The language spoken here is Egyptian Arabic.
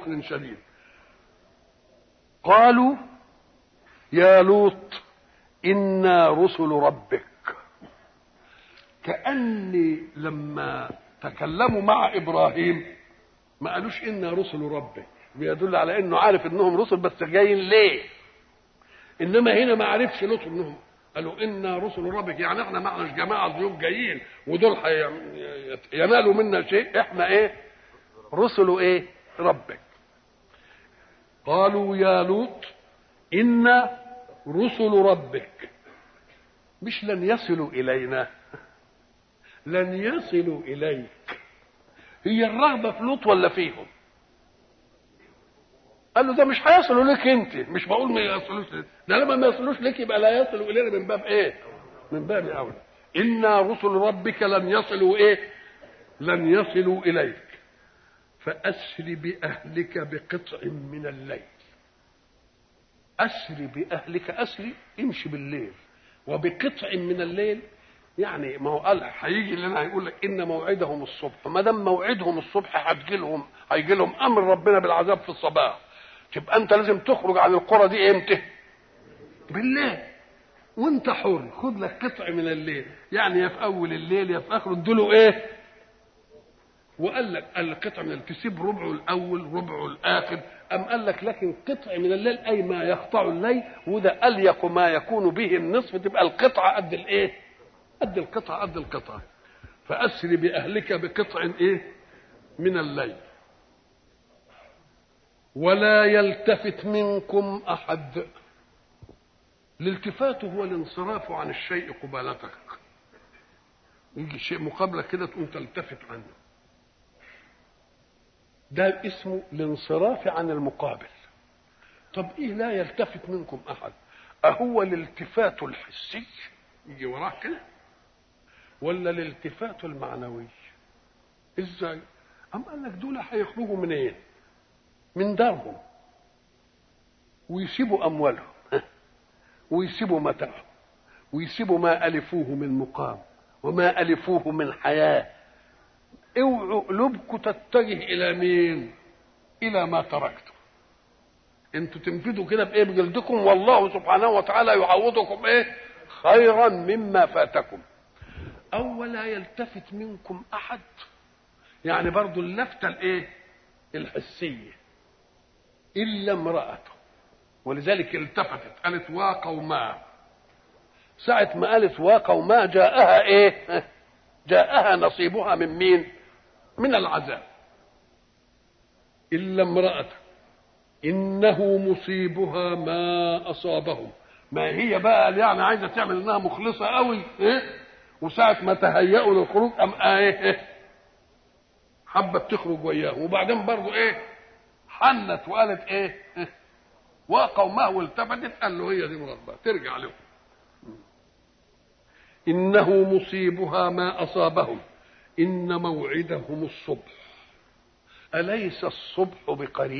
بأس شديد قالوا يا لوط إنا رسل ربك كأني لما تكلموا مع إبراهيم ما قالوش إنا رسل ربك بيدل على إنه عارف إنهم رسل بس جايين ليه إنما هنا ما عرفش لوط إنهم قالوا إنا رسل ربك يعني إحنا معناش جماعة ضيوف جايين ودول ينالوا منا شيء إحنا إيه رسل إيه ربك قالوا يا لوط إنا رسل ربك مش لن يصلوا إلينا لن يصلوا إليك هي الرغبة في لوط ولا فيهم قال له ده مش هيصلوا لك انت مش بقول ما يصلوش لك ده لما ما يصلوش لك يبقى لا يصلوا الينا من باب ايه من باب اولى انا رسل ربك لن يصلوا ايه لن يصلوا اليك فاسر باهلك بقطع من الليل أسري بأهلك أسري امشي بالليل وبقطع من الليل يعني ما هو قال هيجي لنا هيقول لك ان موعدهم الصبح ما دام موعدهم الصبح هتجي لهم هيجي لهم امر ربنا بالعذاب في الصباح تبقى انت لازم تخرج عن القرى دي امتى؟ بالليل وانت حر خد لك قطع من الليل يعني يا في اول الليل يا في اخره ادوا ايه؟ وقال لك القطع من تسيب ربعه الاول ربعه الاخر ام قال لك لكن قطع من الليل اي ما يقطع الليل وده اليق ما يكون به النصف تبقى القطعه قد الايه؟ قد القطعه قد القطعه فاسر باهلك بقطع ايه؟ من الليل ولا يلتفت منكم احد الالتفات هو الانصراف عن الشيء قبالتك يجي شيء مقابلك كده تقوم تلتفت عنه ده اسمه الانصراف عن المقابل طب ايه لا يلتفت منكم احد اهو الالتفات الحسي يجي وراه كده ولا الالتفات المعنوي ازاي ام قال لك دول هيخرجوا من ايه من دارهم ويسيبوا اموالهم ويسيبوا متاعهم ويسيبوا ما الفوه من مقام وما الفوه من حياه اوعوا قلوبكم تتجه الى مين الى ما تركتم انتوا تنفذوا كده بايه بجلدكم والله سبحانه وتعالى يعوضكم ايه خيرا مما فاتكم او لا يلتفت منكم احد يعني برضو اللفتة الايه الحسية الا امرأته ولذلك التفتت قالت وقوما ساعة ما قالت وقوما جاءها ايه جاءها نصيبها من مين من العذاب إلا امرأته إنه مصيبها ما أصابهم ما هي بقى يعني عايزة تعمل إنها مخلصة قوي إيه؟ وساعة ما تهيأوا للخروج أم إيه, إيه؟ حبت تخرج وياه وبعدين برضه إيه حنت وقالت إيه, إيه؟ وقومه والتفتت قال له هي دي مربى ترجع له إنه مصيبها ما أصابهم إن موعدهم الصبح أليس الصبح بقريب